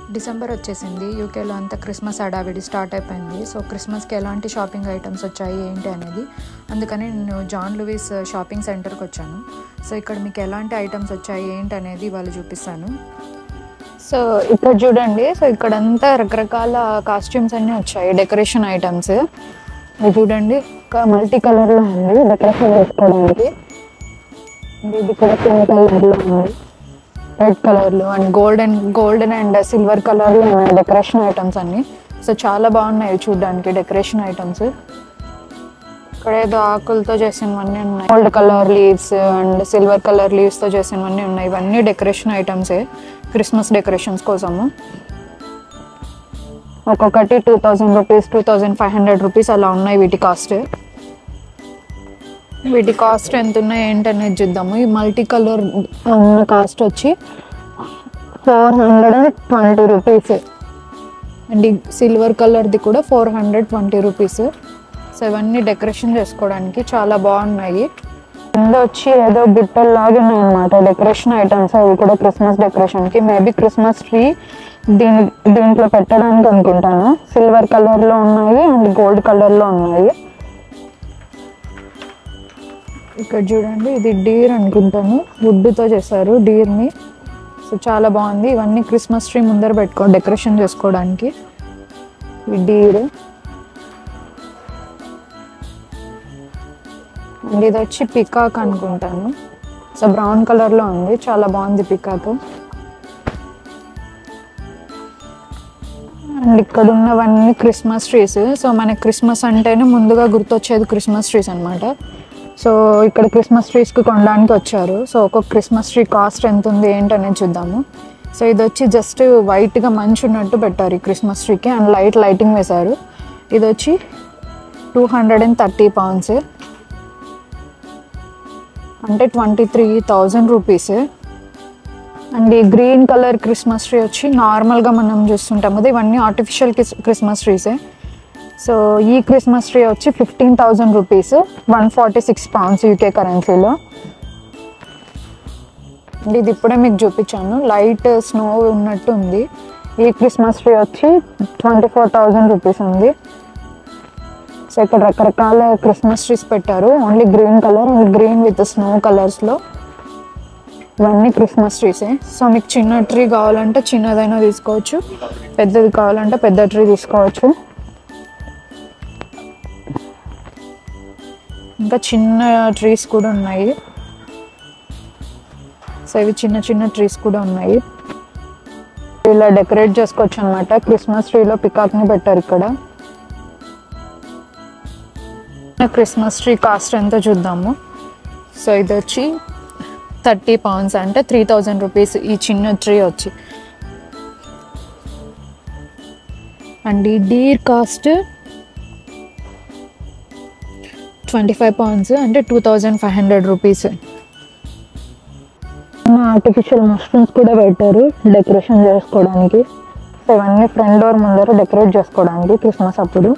December వచ్చేసింది యూకేలో అంతా క్రిస్మస్ హడావిడి స్టార్ట్ అయిపోయింది సో క్రిస్మస్కి ఎలాంటి షాపింగ్ ఐటమ్స్ వచ్చాయి ఏంటి అనేది అందుకని నేను జాన్ లూయిస్ షాపింగ్ సెంటర్కి వచ్చాను సో ఇక్కడ మీకు ఎలాంటి ఐటమ్స్ వచ్చాయి ఏంటి అనేది వాళ్ళు చూపిస్తాను సో ఇక్కడ చూడండి సో ఇక్కడంతా రకరకాల కాస్ట్యూమ్స్ అన్నీ వచ్చాయి డెకరేషన్ ఐటమ్స్ ఇది చూడండి మల్టీ కలర్లో ఉంది డెకరేషన్ చేసుకోవడానికి ఇది కూడా పింక్ కలర్లో ఉంది రెడ్ కలర్లో and golden golden and silver కలర్లో ఉన్నాయి డెకరేషన్ ఐటమ్స్ అన్ని సో చాలా బాగున్నాయి చూడడానికి డెకరేషన్ ఐటమ్స్ ఇక్కడ ఏదో ఆకులతో చేసినవన్నీ ఉన్నాయి gold colour leaves and silver colour లీవ్స్తో చేసినవన్నీ ఉన్నాయి ఇవన్నీ డెకరేషన్ ఐటమ్సే క్రిస్మస్ డెకరేషన్స్ కోసము ఒక్కొక్కటి two thousand rupees two thousand five hundred rupees అలా ఉన్నాయి వీటి కాస్ట్ వీటి కాస్ట్ ఎంత ఉన్నాయి ఏంటనేది చూద్దాము ఈ మల్టీ కలర్ ఉన్న కాస్ట్ వచ్చి four hundred and twenty rupees and ఈ సిల్వర్ కలర్ది కూడా four hundred twenty rupees so ఇవన్నీ డెకరేషన్ చేసుకోవడానికి చాలా బాగున్నాయి కింద వచ్చి ఏదో బుట్టల్లాగా ఉన్నాయి అనమాట డెకరేషన్ ఐటమ్స్ అవి కూడా క్రిస్మస్ డెకరేషన్కి మేబీ క్రిస్మస్ ట్రీ దీని దీంట్లో పెట్టడానికి అనుకుంటాను సిల్వర్ కలర్లో ఉన్నాయి అండ్ గోల్డ్ కలర్లో ఉన్నాయి ఇక్కడ చూడండి ఇది డీర్ అనుకుంటాను వుడ్తో చేశారు డీర్ని సో చాలా బాగుంది ఇవన్నీ క్రిస్మస్ ట్రీ ముందర పెట్టుకో డెకరేషన్ చేసుకోవడానికి ఈ డీర్ అండ్ ఇది వచ్చి పికాక్ అనుకుంటాను సో బ్రౌన్ కలర్లో ఉంది చాలా బాగుంది పికాక్ అండ్ ఇక్కడ ఉన్నవన్నీ క్రిస్మస్ ట్రీస్ సో మనకి క్రిస్మస్ అంటేనే ముందుగా గుర్తొచ్చేది క్రిస్మస్ ట్రీస్ అనమాట సో ఇక్కడ క్రిస్మస్ ట్రీస్కి కొనడానికి వచ్చారు సో ఒక్కొక్క క్రిస్మస్ ట్రీ కాస్ట్ ఎంత ఉంది ఏంటనేది చూద్దాము సో ఇది వచ్చి జస్ట్ వైట్గా మంచు ఉన్నట్టు పెట్టారు ఈ క్రిస్మస్ ట్రీకి అండ్ లైట్ లైటింగ్ వేశారు ఇది వచ్చి two hundred and thirty pounds అంటే twenty three thousand rupees and ఈ గ్రీన్ కలర్ క్రిస్మస్ ట్రీ వచ్చి నార్మల్గా మనం చూస్తుంటాం కదా ఇవన్నీ ఆర్టిఫిషియల్ క్రిస్మస్ ట్రీసే సో ఈ క్రిస్మస్ ట్రీ వచ్చి fifteen thousand rupees one forty six pounds UK కరెన్సీలో అండ్ ఇది ఇప్పుడే మీకు చూపించాను లైట్ స్నో ఉన్నట్టు ఉంది ఈ క్రిస్మస్ ట్రీ వచ్చి ట్వంటీ ఫోర్ థౌజండ్ రూపీస్ ఉంది సో ఇక్కడ రకరకాల క్రిస్మస్ ట్రీస్ పెట్టారు only green colour and green with snow కలర్స్లో ఇవన్నీ క్రిస్మస్ ట్రీసే సో మీకు చిన్న ట్రీ కావాలంటే చిన్నదైనా తీసుకోవచ్చు పెద్దది కావాలంటే పెద్ద ట్రీ తీసుకోవచ్చు ఇంకా చిన్న ట్రీస్ కూడా ఉన్నాయి సో ఇవి చిన్న చిన్న ట్రీస్ కూడా ఉన్నాయి ఇలా డెకరేట్ చేసుకోవచ్చు అనమాట క్రిస్మస్ ట్రీలో పికాక్ని పెట్టారు ఇక్కడ క్రిస్మస్ ట్రీ కాస్ట్ ఎంతో చూద్దాము సో ఇది వచ్చి థర్టీ పౌండ్స్ అంటే త్రీ థౌజండ్ రూపీస్ ఈ చిన్న ట్రీ వచ్చి అండ్ ఈ deer cost twenty five pounds అంటే two thousand five hundred rupees artificial mushrooms కూడా పెట్టారు డెకరేషన్ చేసుకోవడానికి సో ఇవన్నీ ఫ్రంట్ డోర్ ముందర డెకరేట్ చేసుకోవడానికి క్రిస్మస్ అప్పుడు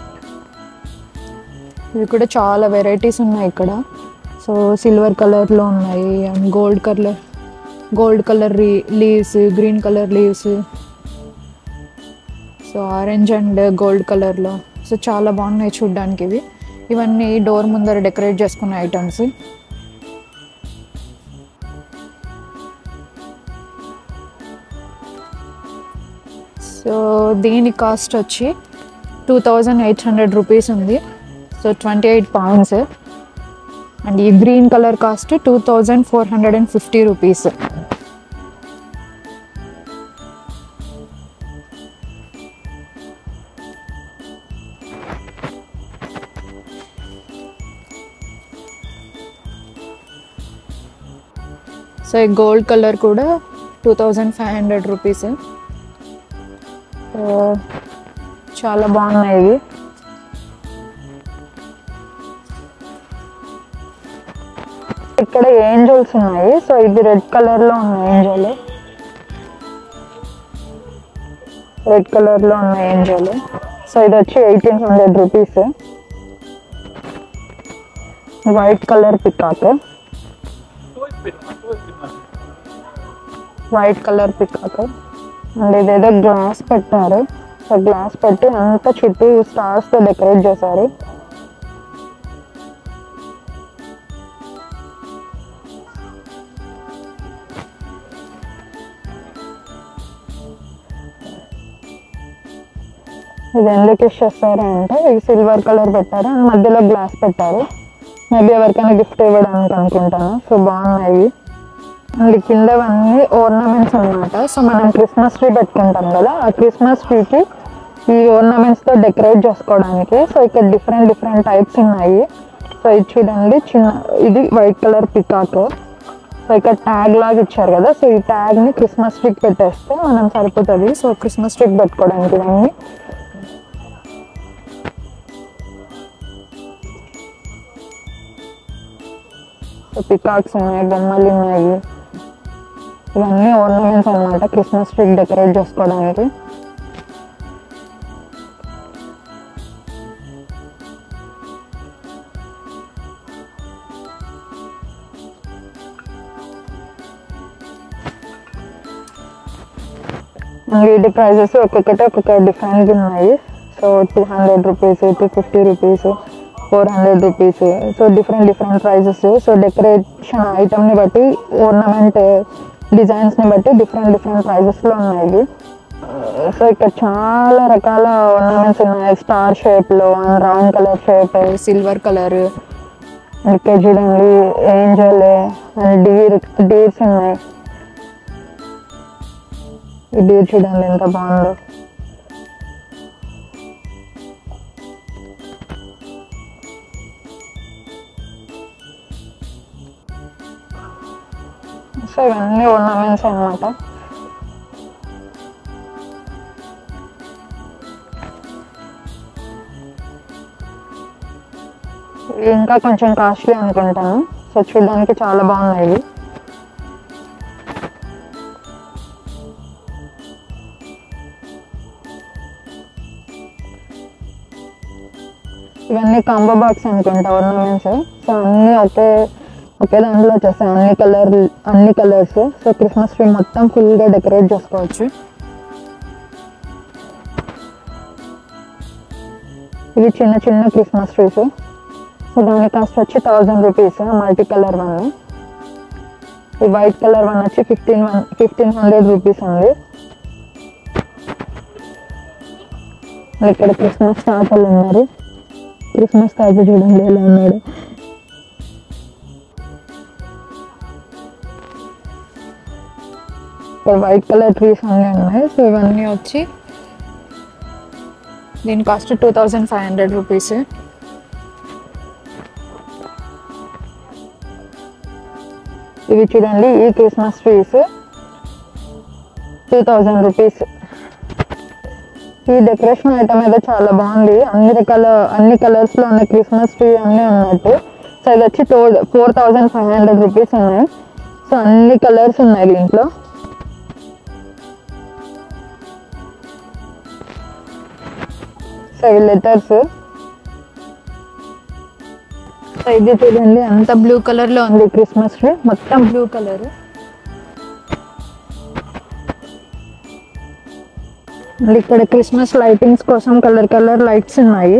ఇవి కూడా చాలా వెరైటీస్ ఉన్నాయి ఇక్కడ సో సిల్వర్ కలర్లో ఉన్నాయి and gold colour gold colour leaves green colour leaves so orange and gold కలర్లో సో చాలా బాగున్నాయి చూడ్డానికి ఇవి ఇవన్నీ డోర్ ముందర డెకరేట్ చేసుకున్న ఐటమ్స్ సో దీని కాస్ట్ వచ్చి two thousand eight hundred rupees ఉంది so twenty eight pounds and ఈ green colour cost two thousand four hundred and fifty rupees so ఈ గోల్డ్ కలర్ కూడా two thousand five hundred rupees so చాలా బాగున్నాయి ఇవి ఇక్కడ ఏంజల్స్ ఉన్నాయి సో ఇది రెడ్ కలర్ లో ఉన్న ఏంజల్ రెడ్ కలర్ లో ఉన్న ఏంజల్ సో ఇది వచ్చి eighteen hundred rupees white colour peacock white colour peacock and ఇదేదో గ్లాస్ పెట్టారు సో గ్లాస్ పెట్టి అంతా చుట్టూ స్టార్స్ తో డెకరేట్ చేశారు ఇది ఎందుకు యూస్ చేస్తారు అంటే ఇది సిల్వర్ కలర్ పెట్టారు అండ్ మధ్యలో గ్లాస్ పెట్టారు మేబీ ఎవరికైనా గిఫ్ట్ ఇవ్వడానికి అనుకుంటాను సో బాగున్నాయి అండ్ కిందవన్నీ ఓర్నమెంట్స్ అన్నమాట సో మనం క్రిస్మస్ ట్రీ పెట్టుకుంటాం కదా ఆ క్రిస్మస్ ట్రీకి ఈ ornaments తో డెకరేట్ చేసుకోవడానికి సో ఇక్కడ డిఫరెంట్ డిఫరెంట్ టైప్స్ ఉన్నాయి సో ఇది చూడండి చిన్న ఇది వైట్ కలర్ పికాక్ సో ఇక్కడ ట్యాగ్ లాగా ఇచ్చారు కదా సో ఈ ట్యాగ్ ని క్రిస్మస్ ట్రీకి పెట్టేస్తే మనం సరిపోతుంది సో క్రిస్మస్ ట్రీకి పెట్టుకోవడానికి దాన్ని సో పికాక్స్ ఉన్నాయి బొమ్మలు ఉన్నాయి ఇవన్నీ ఓర్నమెంట్స్ అన్నమాట క్రిస్మస్ ట్రీకి డెకరేట్ చేసుకోవడానికి వీటి ప్రైజెస్ ఒక్కొక్కటి ఒక్కొక్క డిఫరెంట్ ఉన్నాయి so two hundred rupees two fifty rupees four hundred rupees so different different prices so decoration ఐటమ్ని బట్టి ఓర్నమెంట్ డిజైన్స్ని బట్టి డిఫరెంట్ డిఫరెంట్ ప్రైజెస్లో ఉన్నాయి ఇవి సో ఇక్కడ చాలా రకాల ఓర్నమెంట్స్ ఉన్నాయి స్టార్ షేప్లో and round colour shape silver colour ఇక్కడ చూడండి ఏంజల్ అండ్ డీర్ డీర్స్ ఉన్నాయి ఈ డీర్ చూడండి ఎంత బాగుందో సో ఇవన్నీ ornaments అన్నమాట ఇవి ఇంకా కొంచెం కాస్ట్లీ అనుకుంటాను సో చూడడానికి చాలా బాగున్నాయి ఇవి ఇవన్నీ కాంబో బాక్స్ అనుకుంటా ornaments సో అన్నీ ఒకే ఒకే దాంట్లో వచ్చేస్తాయి అన్ని కలర్ అన్ని కలర్స్ సో క్రిస్మస్ ట్రీ మొత్తం ఫుల్గా డెకరేట్ చేసుకోవచ్చు ఇవి చిన్న చిన్న క్రిస్మస్ ట్రీస్ సో దాని కాస్ట్ వచ్చి thousand rupees multi colour one ఈ వైట్ కలర్ వన్ వచ్చి fifteen one fifteen hundred rupees ఉంది ఇక్కడ క్రిస్మస్ తాతలు ఉన్నారు క్రిస్మస్ తాత చూడండి ఎలా ఉన్నాడు ఇక్కడ వైట్ కలర్ ట్రీస్ అన్నీ ఉన్నాయి సో ఇవన్నీ అన్నీ వచ్చి దీని cost two thousand five hundred rupees ఇవి చూడండి ఈ Christmas trees two thousand rupees ఈ డెకరేషన్ ఐటమ్ అయితే చాలా బాగుంది అన్ని రకాల అన్ని కలర్స్ లో ఉన్న క్రిస్మస్ ట్రీ అన్నీ ఉన్నట్టు సో ఇది వచ్చి two four thousand five hundred rupees ఉన్నాయి సో అన్ని కలర్స్ ఉన్నాయి దీంట్లో సో ఇవి లెటర్స్ సో ఇది చూడండి అంత అంత బ్లూ కలర్ లో ఉంది ఉంది క్రిస్మస్ ట్రీ మొత్తం బ్లూ కలర్ మళ్ళీ ఇక్కడ క్రిస్మస్ లైటింగ్స్ కోసం కలర్ కలర్ లైట్స్ ఉన్నాయి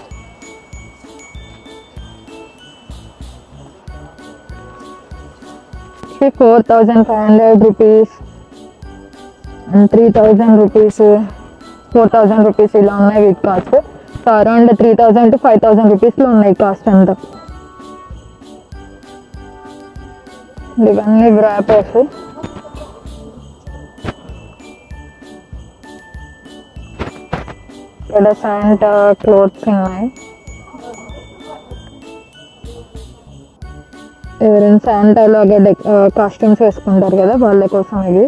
four thousand five hundred rupees and three thousand rupees four thousand rupees ఇలా ఉన్నాయి వీటి cost so around three thousand to five thousand రూపీస్లో ఉన్నాయి కాస్ట్ అంతా ఇవన్నీ వ్రాపర్స్ ఇక్కడ శాంటా క్లోత్స్ ఉన్నాయి ఎవరైనా శాంటా లాగా కాస్ట్యూమ్స్ వేసుకుంటారు కదా వాళ్ళ కోసం ఇవి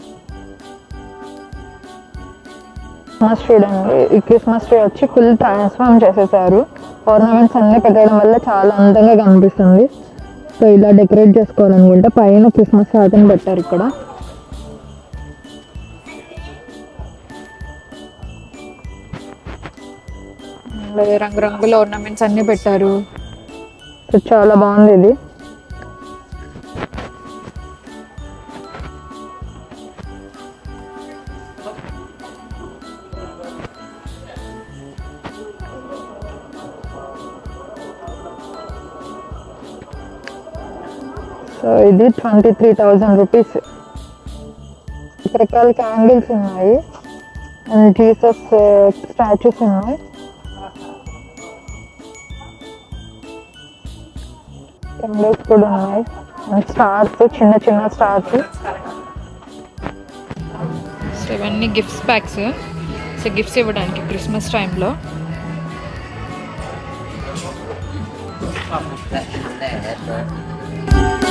క్రిస్మస్ ట్రీ అండి ఈ క్రిస్మస్ ట్రీ వచ్చి ఫుల్ ట్రాన్స్ఫార్మ్ చేసేసారు ఆర్నమెంట్స్ అన్ని పెట్టడం వల్ల చాలా అందంగా కనిపిస్తుంది సో ఇలా డెకరేట్ చేసుకోవాలనుకుంటే పైన క్రిస్మస్ తాతని పెట్టారు ఇక్కడ రంగురంగుల ornaments అన్ని పెట్టారు సో చాలా బాగుంది ఇది సో ఇది ట్వంటీ త్రీ థౌజండ్ రూపీస్ రకరకాల క్యాండిల్స్ ఉన్నాయి అండ్ జీసస్ స్టాచ్యూస్ ఉన్నాయి క్యాండిల్స్ కూడా ఉన్నాయి అండ్ స్టార్స్ చిన్న చిన్న స్టార్స్ సో ఇవన్నీ గిఫ్ట్స్ ప్యాక్స్ సో గిఫ్ట్స్ ఇవ్వడానికి క్రిస్మస్ టైంలో That is there, but